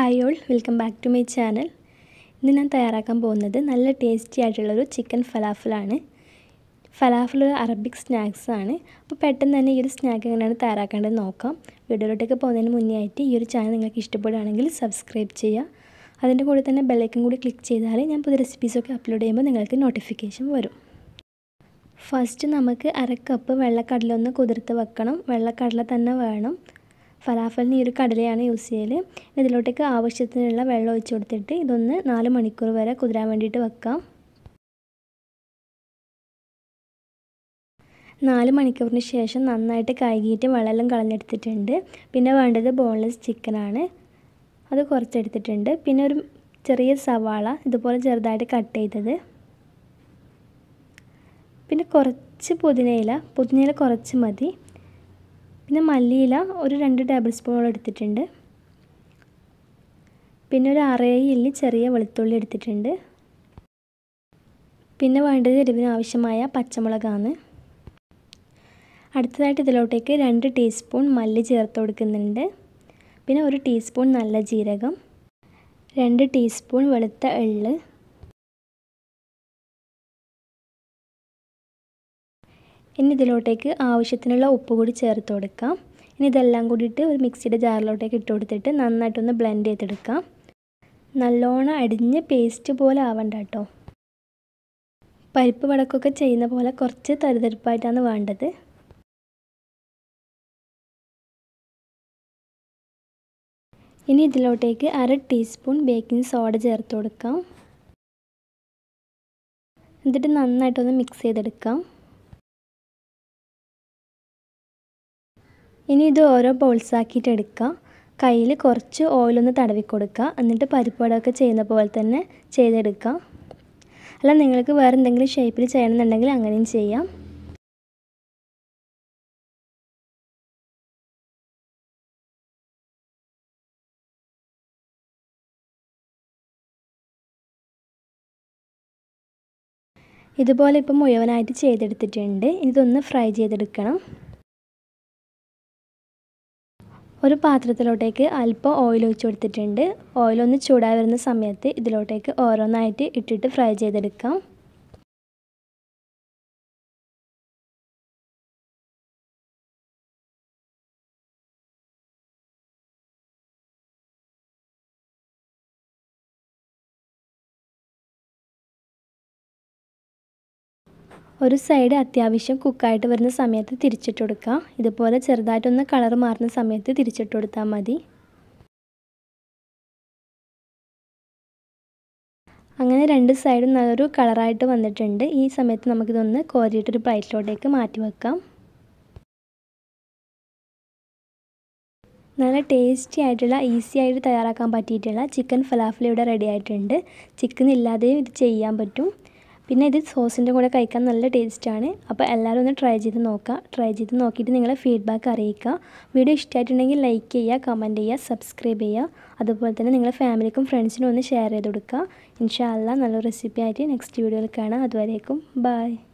hi all welcome back to my channel ഇന്ന് ഞാൻ തയ്യാറാക്കാൻ പോകുന്നത് നല്ല ടേസ്റ്റി ആയിട്ടുള്ളൊരു ചിക്കൻ ഫലാഫിലാണ് ഫലാഫിൽ ഒരു അറബിക് സ്നാക്സ് ആണ് അപ്പോൾ പെട്ടെന്ന് തന്നെ ഈ ഒരു സ്നാക്ക് എങ്ങനെയാണ് തയ്യാറാക്കേണ്ടത് നോക്കാം വീഡിയോയിലോട്ടൊക്കെ പോകുന്നതിന് മുന്നേ ആയിട്ട് ഈ ഒരു ചാനൽ നിങ്ങൾക്ക് ഇഷ്ടപ്പെടുകയാണെങ്കിൽ സബ്സ്ക്രൈബ് ചെയ്യുക അതിൻ്റെ കൂടെ തന്നെ ബെല്ലൈക്കൻ കൂടി ക്ലിക്ക് ചെയ്താൽ ഞാൻ പുതിയ റെസിപ്പീസൊക്കെ അപ്ലോഡ് ചെയ്യുമ്പോൾ നിങ്ങൾക്ക് നോട്ടിഫിക്കേഷൻ വരും ഫസ്റ്റ് നമുക്ക് അര കപ്പ് വെള്ളക്കടല ഒന്ന് കുതിർത്ത് വെക്കണം വെള്ളക്കടല തന്നെ വേണം ഫലാഫലിന് ഈ ഒരു കടലയാണ് യൂസ് ചെയ്യൽ ഇതിലോട്ടേക്ക് ആവശ്യത്തിനുള്ള വെള്ളം ഒഴിച്ച് കൊടുത്തിട്ട് ഇതൊന്ന് നാല് മണിക്കൂർ വരെ കുതിരാൻ വേണ്ടിയിട്ട് വെക്കാം നാല് മണിക്കൂറിന് ശേഷം നന്നായിട്ട് കഴുകിയിട്ട് വെള്ളമെല്ലാം കളഞ്ഞെടുത്തിട്ടുണ്ട് പിന്നെ വേണ്ടത് ബോൺലെസ് ചിക്കനാണ് അത് കുറച്ചെടുത്തിട്ടുണ്ട് പിന്നെ ഒരു ചെറിയ സവാള ഇതുപോലെ ചെറുതായിട്ട് കട്ട് ചെയ്തത് പിന്നെ കുറച്ച് പുതിനയില പുതിനയില കുറച്ച് മതി പിന്നെ മല്ലിയില ഒരു രണ്ട് ടേബിൾ സ്പൂണോളം എടുത്തിട്ടുണ്ട് പിന്നെ ഒരു അറേഴ് ഇല്ലി ചെറിയ വെളുത്തുള്ളി എടുത്തിട്ടുണ്ട് പിന്നെ വേണ്ടത് എരിവിന് ആവശ്യമായ പച്ചമുളകാണ് അടുത്തതായിട്ട് ഇതിലോട്ടേക്ക് രണ്ട് ടീസ്പൂൺ മല്ലി ചേർത്ത് കൊടുക്കുന്നുണ്ട് പിന്നെ ഒരു ടീസ്പൂൺ നല്ല ജീരകം രണ്ട് ടീസ്പൂൺ വെളുത്ത എള്ള് ഇനി ഇതിലോട്ടേക്ക് ആവശ്യത്തിനുള്ള ഉപ്പ് കൂടി ചേർത്ത് കൊടുക്കാം ഇനി ഇതെല്ലാം കൂടിയിട്ട് ഒരു മിക്സിയുടെ ജാറിലോട്ടേക്ക് ഇട്ട് കൊടുത്തിട്ട് നന്നായിട്ടൊന്ന് ബ്ലെൻഡ് ചെയ്തെടുക്കാം നല്ലോണം അടിഞ്ഞ് പേസ്റ്റ് പോലെ ആവണ്ട കേട്ടോ പരിപ്പ് വടക്കൊക്കെ ചെയ്യുന്ന പോലെ കുറച്ച് തരിതരിപ്പായിട്ടാണ് വേണ്ടത് ഇനി ഇതിലോട്ടേക്ക് അര ടീസ്പൂൺ ബേക്കിംഗ് സോഡ ചേർത്ത് കൊടുക്കാം എന്നിട്ട് നന്നായിട്ടൊന്ന് മിക്സ് ചെയ്തെടുക്കാം ഇനി ഇത് ഓരോ ബോൾസ് ആക്കിയിട്ട് എടുക്കുക കയ്യിൽ കുറച്ച് ഓയിലൊന്ന് തടവി കൊടുക്കുക എന്നിട്ട് പരിപ്പുവടമൊക്കെ ചെയ്യുന്ന പോലെ തന്നെ ചെയ്തെടുക്കുക അല്ല നിങ്ങൾക്ക് വേറെ എന്തെങ്കിലും ഷേപ്പിൽ ചെയ്യണമെന്നുണ്ടെങ്കിൽ അങ്ങനെയും ചെയ്യാം ഇതുപോലെ ഇപ്പം മുഴുവനായിട്ട് ചെയ്തെടുത്തിട്ടുണ്ട് ഇതൊന്ന് ഫ്രൈ ചെയ്തെടുക്കണം ഒരു പാത്രത്തിലോട്ടേക്ക് അല്പം ഓയിൽ ഒഴിച്ച് കൊടുത്തിട്ടുണ്ട് ഓയിലൊന്ന് ചൂടായി വരുന്ന സമയത്ത് ഇതിലോട്ടേക്ക് ഓരോന്നായിട്ട് ഇട്ടിട്ട് ഫ്രൈ ചെയ്തെടുക്കാം ഒരു സൈഡ് അത്യാവശ്യം കുക്കായിട്ട് വരുന്ന സമയത്ത് തിരിച്ചിട്ട് കൊടുക്കുക ഇതുപോലെ ചെറുതായിട്ടൊന്ന് കളർ മാറുന്ന സമയത്ത് തിരിച്ചിട്ട് കൊടുത്താൽ മതി അങ്ങനെ രണ്ട് സൈഡും നല്ലൊരു കളറായിട്ട് വന്നിട്ടുണ്ട് ഈ സമയത്ത് നമുക്കിതൊന്ന് കോരിയിട്ടൊരു പ്ലേറ്റിലോട്ടേക്ക് മാറ്റി വെക്കാം നല്ല ടേസ്റ്റി ആയിട്ടുള്ള ഈസി ആയിട്ട് തയ്യാറാക്കാൻ പറ്റിയിട്ടുള്ള ചിക്കൻ ഫലാഫിൽ ഇവിടെ റെഡി ആയിട്ടുണ്ട് ചിക്കൻ ഇല്ലാതെയും ഇത് ചെയ്യാൻ പറ്റും പിന്നെ ഇത് സോസിൻ്റെ കൂടെ കഴിക്കാൻ നല്ല ടേസ്റ്റാണ് അപ്പോൾ എല്ലാവരും ഒന്ന് ട്രൈ ചെയ്ത് നോക്കുക ട്രൈ ചെയ്ത് നോക്കിയിട്ട് നിങ്ങളെ ഫീഡ്ബാക്ക് അറിയിക്കുക വീഡിയോ ഇഷ്ടമായിട്ടുണ്ടെങ്കിൽ ലൈക്ക് ചെയ്യുക കമൻറ്റ് ചെയ്യുക സബ്സ്ക്രൈബ് ചെയ്യുക അതുപോലെ തന്നെ നിങ്ങളുടെ ഫാമിലിക്കും ഫ്രണ്ട്സിനും ഒന്ന് ഷെയർ ചെയ്ത് കൊടുക്കുക ഇൻഷാല്ല നല്ലൊരു റെസിപ്പി ആയിട്ട് നെക്സ്റ്റ് വീഡിയോയിൽ കാണാം അതുവരേക്കും ബൈ